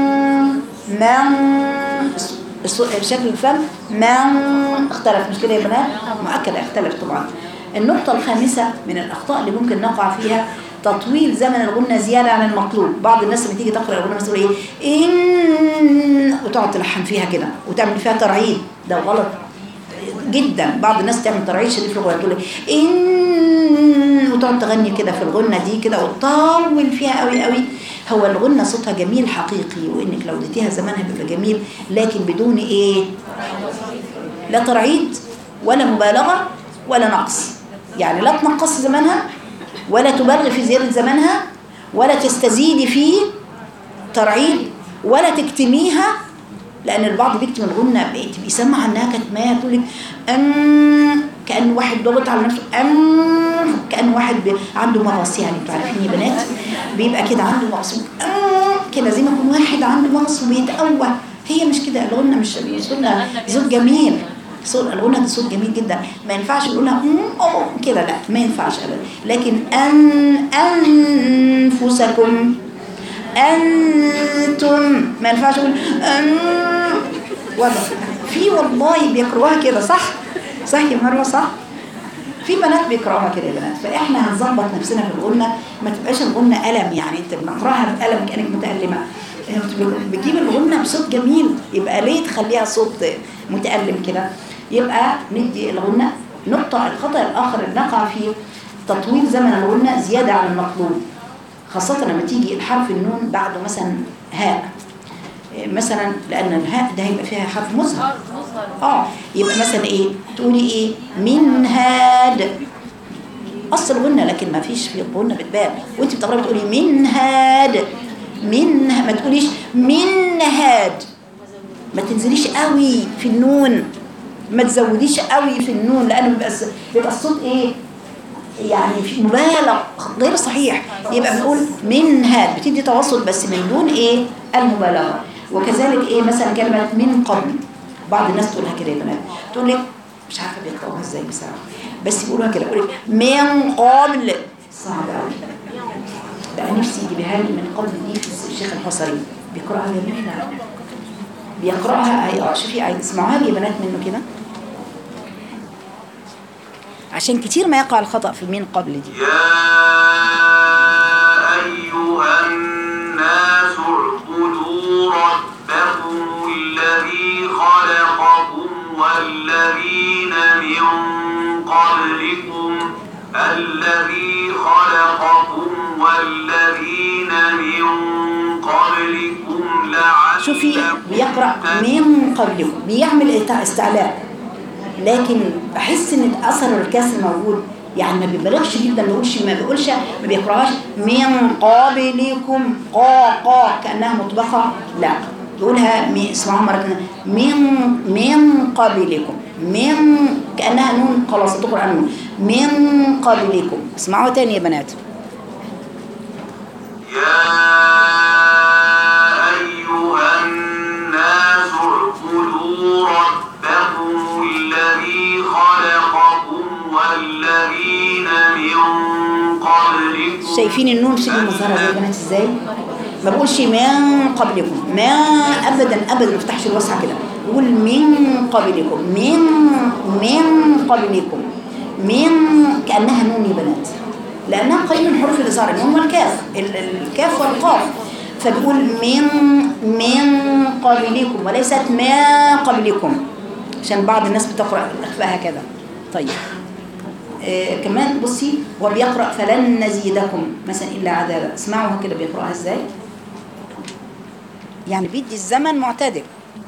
من الص- شكل الفم من اختلف مش كده يا بنات مؤكد اختلف طبعا النقطة الخامسة من الأخطاء اللي ممكن نقع فيها تطويل زمن الغنة زيادة عن المطلوب بعض الناس لما تيجي تقرأ الغنة مثلا تقول ايه إن وتقعد تلحن فيها كده وتعمل فيها ترعيد ده غلط جدا بعض الناس تعمل ترعيد شديد في الغنى تقول ان وتقعد تغني كده في الغنى دي كده وتطول فيها قوي قوي هو الغنى صوتها جميل حقيقي وانك لو اديتيها زمانها بيبقى جميل لكن بدون ايه لا ترعيد ولا مبالغه ولا نقص يعني لا تنقص زمانها ولا تبالغي في زياده زمانها ولا تستزيدي فيه ترعيد ولا تكتميها لان البعض بيكتم الغنه تبقي سامعه انها كتمايه تقول لك ام كان واحد ضغط على نفسه ام كان واحد بي- عنده مغص يعني انتوا عارفين يا بنات بيبقى كده عنده مغص أم كده زي ما يكون واحد عنده مغص وبيتقوى هي مش كده الغنه مش مش غنه صوت جميل صوت الغنى ده صوت جميل جدا ما ينفعش نقولها أم أو كده لا ما ينفعش ابدا لكن ان انفسكم أنتم ما ينفعش أقول أن وضع في والله بيقرأوها كده صح صح يا مروة صح في بنات بيقرأوها كده يا بنات فإحنا هنظبط نفسنا في الغنة ما تبقاش الغنة ألم يعني أنت بنقرأها بألم كأنك متألمة بتجيب الغنة بصوت جميل يبقى ليه تخليها صوت متألم كده يبقى ندي الغنة نقطة الخطأ الآخر اللي نقع فيه تطويل زمن الغنة زيادة عن المطلوب خاصة لما تيجي الحرف النون بعده مثلا هاء إيه مثلا لأن الهاء ده هيبقى فيها حرف مظهر اه يبقى مثلا ايه تقولي ايه من هاد اصل الغنة لكن ما فيش في الغنة بتبان وانت بتقرأي بتقولي من هاد من ما تقوليش من هاد ما تنزليش قوي في النون ما تزوديش قوي في النون لانه بيبقى الس- بيبقى الصوت ايه يعني في مبالغ غير صحيح يبقى بنقول من هاد بتدي توسط بس من دون ايه المبالغه وكذلك ايه مثلا كلمه من قبل بعض الناس تقولها كده يا بنات تقول لك مش عارفه بيقراوها ازاي بصراحه بس بيقولوها كده يقول لك من قبل صعب قوي بقى نفسي يجيبها لي من قبل دي في الشيخ الحصري بيقراها جميله بيقراها هي اه شوفي عايز تسمعوها لي يا بنات منه كده عشان كتير ما يقع الخطأ في من قبل دي يا أيها الناس اعبدوا ربكم الذي خلقكم والذين من قبلكم الذي خلقكم والذين من قبلكم لعلكم شوفي بيقرأ من قبلكم بيعمل إتا- استعلاء لكن بحس ان اثر الكسر موجود يعني ما بيبالغش جدا ما بيقولش ما بيقولش ما بيقراهاش من قابلكم قا قا كانها مطبقه لا بيقولها مي- اسمعوها مره كده من من قبلكم من كانها نون خلاص تقرا نون من قبلكم اسمعوها تاني يا بنات يا أيها الناس اعبدوا ربكم الذي خلقكم والذين من قبلكم شايفين النون شبه مظهره زي يا بنات ازاي ما بقولش من قبلكم ما ابدا ابدا ما افتحش الوسعه كده بقول من قبلكم من من قبلكم من كانها نون يا بنات لانها قريبه من حروف الاظهار النون والكاف ال- الكاف والقاف فبيقول من من قبلكم وليست ما قبلكم عشان بعض الناس بتقرا اخفاء هكذا طيب آه كمان بصي هو بيقرأ فلن نزيدكم مثلا إلا عذابا اسمعوا كده بيقرأها ازاي يعني بيدي الزمن معتدل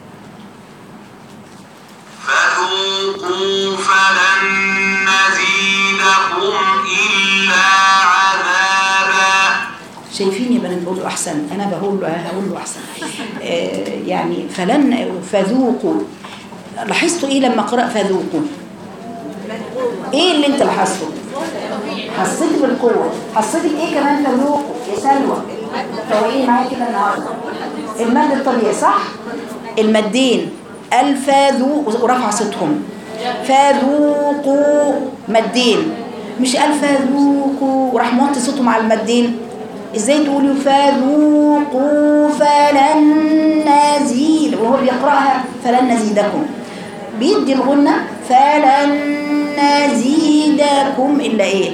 فذوقوا فلن نزيدكم إلا عذابا شايفين يا بنات بقول له أحسن أنا بقول له هقول له أحسن آه يعني فلن فذوقوا لاحظتوا إيه لما قرأ فذوقوا إيه اللي أنت لاحظته حسيت بالقوة حسيت بإيه كمان فذوقوا يا سلوى فوقيه معايا كده النهارده المد الطبيعي صح المدين الفاذو ورفع صوتهم فذوقوا مدين مش الفذوقوا وراح موطي صوتهم على المدين ازاي تقولوا فذوقوا فلن نزيد وهو بيقراها فلن نزيدكم بيدي الغنة فلن نزيدكم إلا إيه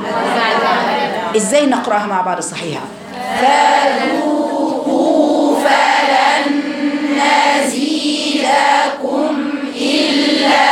إزاي نقرأها مع بعض الصحيحة فذوقوا فلن نزيدكم إلا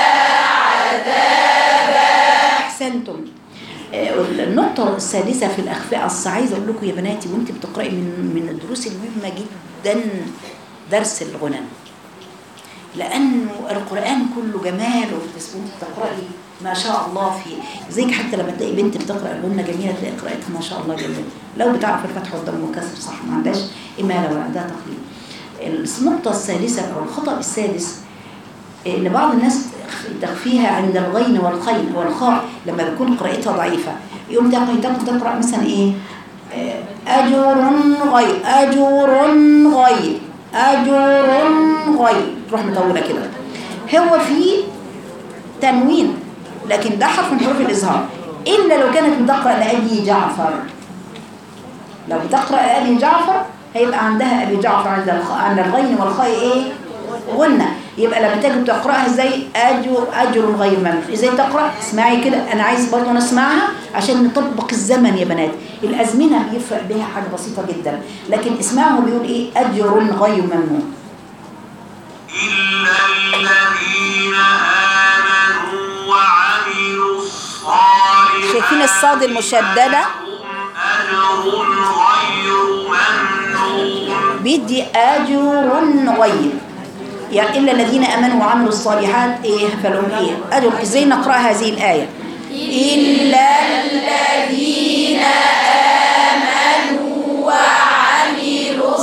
عذابا أحسنتم آه، النقطة السادسة في الأخفاء أصل عايزة أقول لكم يا بناتي وأنت بتقرأي من من الدروس المهمة جدا درس الغنى لأنه القرآن كله جمال وتسبوت تقرأي ما شاء الله فيه زيك حتى لما تلاقي بنت بتقرأ الغنى جميلة تلاقي قراءتها ما شاء الله جميلة لو بتعرف الفتح والضم والكسر صح ما عندهاش إمالة ولا عندها تقليد النقطة الثالثة أو الخطأ السادس ان بعض الناس تخفيها عند الغين والخين والخاء لما بتكون قراءتها ضعيفه يقوم تقرا تقرا تقرا مثلا ايه آه، اجر غير اجر غير اجر غير تروح مطوله كده هو في تنوين لكن ده حرف من حروف الاظهار الا لو كانت بتقرا لابي جعفر لو بتقرا لابي جعفر هيبقى عندها ابي جعفر عند الخ... عند الغين والخاء ايه غنى يبقى لما تيجي تقراها ازاي اجر اجر غير ممنون ازاي تقرا اسمعي كده انا عايز برضه نسمعها عشان نطبق الزمن يا بنات الازمنه بيفرق بيها حاجه بسيطه جدا لكن اسمعوا بيقول ايه اجر غير ممنون إلا الذين آمنوا وعملوا الصالحات شايفين الصاد المشدده لهم أجر غير ممنون بيدي اجر غير يعني الا الذين امنوا وعملوا الصالحات ايه فلهم ايه اجر ازاي نقرا هذه الايه الا الذين امنوا وعملوا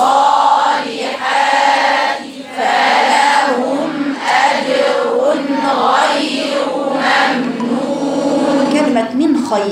الصالحات فلهم اجر غير ممنون كلمه من خير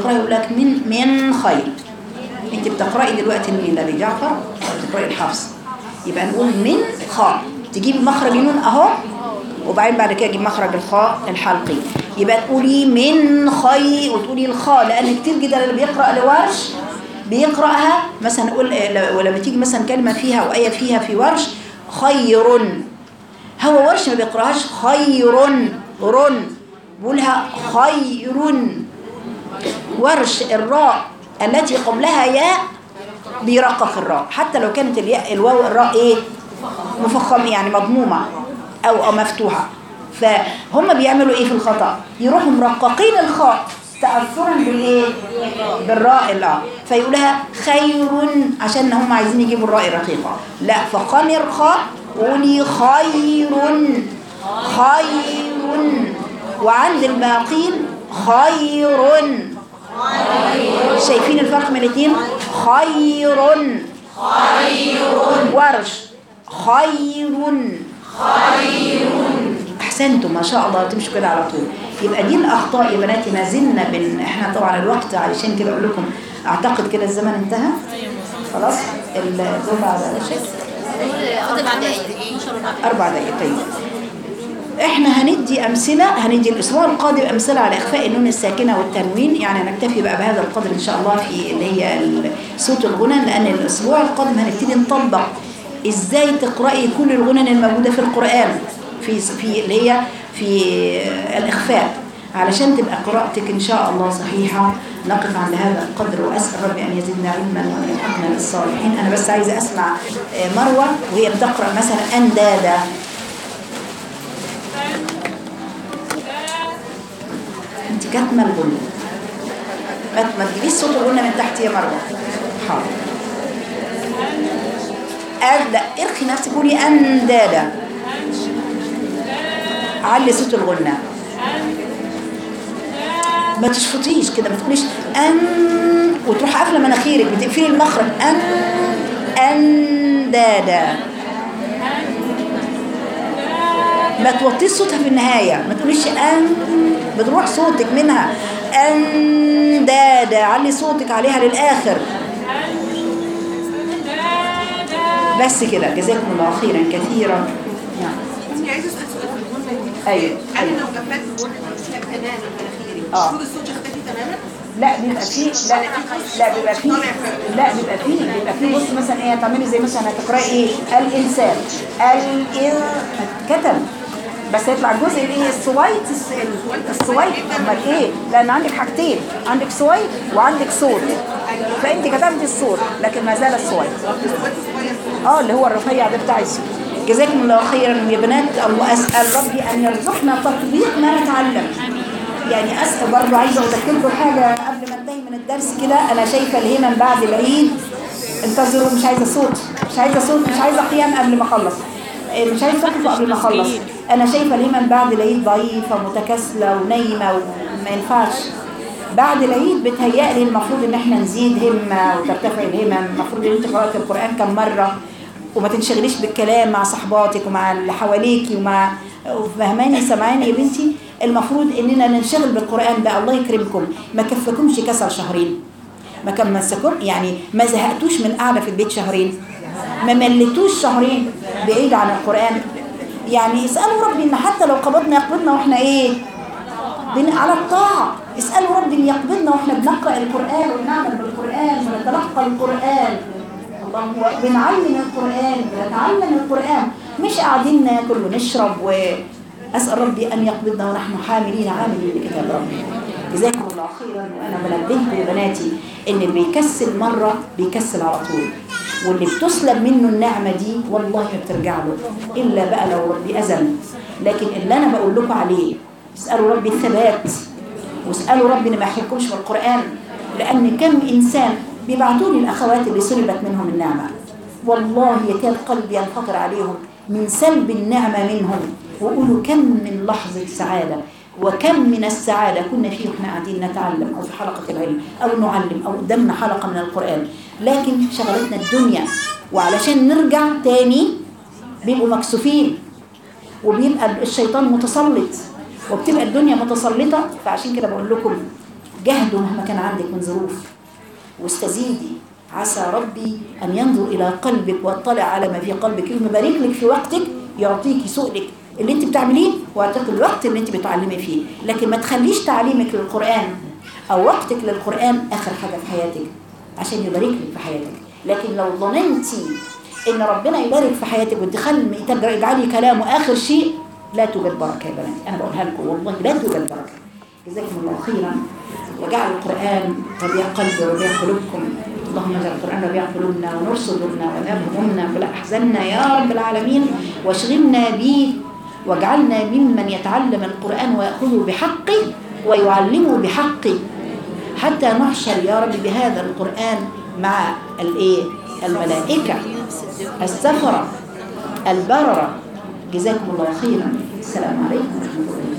تقراي يقول لك من من خير انت بتقراي دلوقتي مين لابي جعفر أو بتقراي الحفص يبقى نقول من خاء تجيبي مخرج النون اهو وبعدين بعد كده اجيب مخرج الخاء الحلقي يبقى تقولي من خي وتقولي الخاء لان كتير جدا اللي بيقرا لورش بيقراها مثلا نقول ولما تيجي مثلا كلمه فيها او ايه فيها في ورش خير هو ورش ما بيقراهاش خير رن بيقولها خير ورش الراء التي قبلها ياء بيرقق الراء حتى لو كانت الياء الواو الراء ايه مفخم يعني مضمومه او او مفتوحه فهم بيعملوا ايه في الخطا يروحوا مرققين الخاء تاثرا بالايه بالراء الاه فيقولها خير عشان هم عايزين يجيبوا الراء الرقيقه لا فقمر خاء قولي خير خير وعند الباقين خير شايفين الفرق من الاثنين خير خير ورش خير خير احسنتم ما شاء الله تمشوا كده على طول يبقى دي الاخطاء يا بناتي ما زلنا بن احنا طبعا الوقت علشان كده اقول لكم اعتقد كده الزمن انتهى خلاص الزمن على شيء أربع دقايق 12 وربع أربع دقايق طيب احنا هندي أمثلة هندي الأسبوع القادم أمثلة على إخفاء النون الساكنة والتنوين يعني نكتفي بقى بهذا القدر إن شاء الله في اللي هي ال- صوت الغنى لأن الأسبوع القادم هنبتدي نطبق إزاي تقرأي كل الغنن الموجودة في القرآن في في اللي هي في الإخفاء علشان تبقى قراءتك إن شاء الله صحيحة نقف عند هذا القدر وأسأل ربي أن يزدنا علما وأن يلحقنا بالصالحين أنا بس عايزة أسمع آه، مروة وهي بتقرأ مثلا أندادا انت كاتمه الغنى ما ما تجيبيش صوت الغنى من تحت يا مروه حاضر أبدأ ارخي نفسك قولي أندادا علي صوت الغنى ما تشفطيش كده ما تقوليش أن وتروح قافلة مناخيرك بتقفلي المخرج أن أندادا ما توطيش صوتها في النهاية ما تقوليش أن بتروح صوتك منها أندادا علي صوتك عليها للآخر بس كده جزاكم الله خيرا كثيرا نعم انت عايزه اسال سؤال في الغنى دي ايوه انا ايوه لو قفلت الغنى اسمها كنان مناخيري آه. المفروض الصوت يختفي تماما لا بيبقى فيه لا لا بيبقى فيه لا بيبقى فيه بيبقى فيه بص مثلا ايه هتعملي زي مثلا هتقراي ايه الانسان الان كتب بس يطلع الجزء الايه الصويت الس- ال- الصويت امال ايه لان عندك حاجتين عندك صويت وعندك صوت فانت كتبتي الصوت لكن ما زال الصويت اه اللي هو الرفيع ده بتاع الصوت جزاكم الله خيرا يا بنات الله اسال ربي ان يرزقنا تطبيق ما نتعلم يعني اسال برضه عايزه اذكركم حاجه قبل ما انتهي من الدرس كده انا شايفه الهمم بعد العيد انتظروا مش عايزه صوت مش عايزه صوت مش عايزه قيام قبل ما اخلص إيه، مش عايزه تقف قبل ما اخلص انا شايفه الهمم بعد العيد ضعيفه متكاسله ونايمه وما ينفعش بعد العيد بتهيألي المفروض ان احنا نزيد همه وترتفع الهمم المفروض ان انت قرأت القرآن كم مرة وما تنشغليش بالكلام مع صحباتك ومع اللي حواليكي ومع فهماني سامعاني يا بنتي المفروض اننا ننشغل بالقرآن بقى الله يكرمكم ما كفكمش كسل شهرين ما كمسكم يعني ما زهقتوش من قاعدة في البيت شهرين ما ملتوش شهرين بعيد عن القرآن يعني اسألوا ربي ان حتى لو قبضنا يقبضنا واحنا ايه بن على الطاعة اسألوا ربي ان يقبلنا واحنا بنقرأ القرآن ونعمل بالقرآن ونتلقى القرآن الله هو بنعلم القرآن بنتعلم القرآن مش قاعدين ناكل ونشرب وأسأل ربي أن يقبضنا ونحن حاملين عاملين لكتاب ربي جزاكم الله خيرا وأنا بنبهكم يا بناتي إن اللي بيكسل مرة بيكسل على طول واللي بتسلب منه النعمة دي والله ما بترجع له إلا بقى لو ربي أذن لكن اللي أنا بقول لكم عليه اسألوا ربي الثبات واسألوا ربي إن ما يحرمكمش من القرآن لأن كم إنسان بيبعتوا لي الأخوات اللي سلبت منهم النعمة والله يكاد قلبي ينفطر عليهم من سلب النعمة منهم وقولوا كم من لحظة سعادة وكم من السعادة كنا فيه واحنا قاعدين نتعلم أو في حلقة العلم أو نعلم أو قدامنا حلقة من القرآن لكن شغلتنا الدنيا وعلشان نرجع تاني بيبقوا مكسوفين وبيبقى الشيطان متسلط وبتبقى الدنيا متسلطة فعشان كده بقول لكم جهدوا مهما كان عندك من ظروف واستزيدي عسى ربي أن ينظر إلى قلبك واطلع على ما في قلبك يوم يبارك لك في وقتك يعطيك سؤلك اللي انت بتعمليه ويعطيك الوقت اللي انت بتعلمي فيه لكن ما تخليش تعليمك للقرآن أو وقتك للقرآن آخر حاجة في حياتك عشان يبارك لك في حياتك لكن لو ظننتي ان ربنا يبارك في حياتك وتخلي تجعلي كلامه آخر شيء لا توجد بركة يا بناتي أنا بقولها لكم والله لا توجد بركة جزاكم الله خيرا وجعل القرآن ربيع قلبي وربيع قلوبكم اللهم اجعل القرآن ربيع قلوبنا ونور صدورنا وذهب همومنا ولا أحزاننا يا رب العالمين واشغلنا به واجعلنا ممن يتعلم القرآن ويأخذه بحقه ويعلمه بحقه حتى نحشر يا رب بهذا القرآن مع الايه الملائكة السفرة البررة جزاكم الله خيرا السلام عليكم ورحمة الله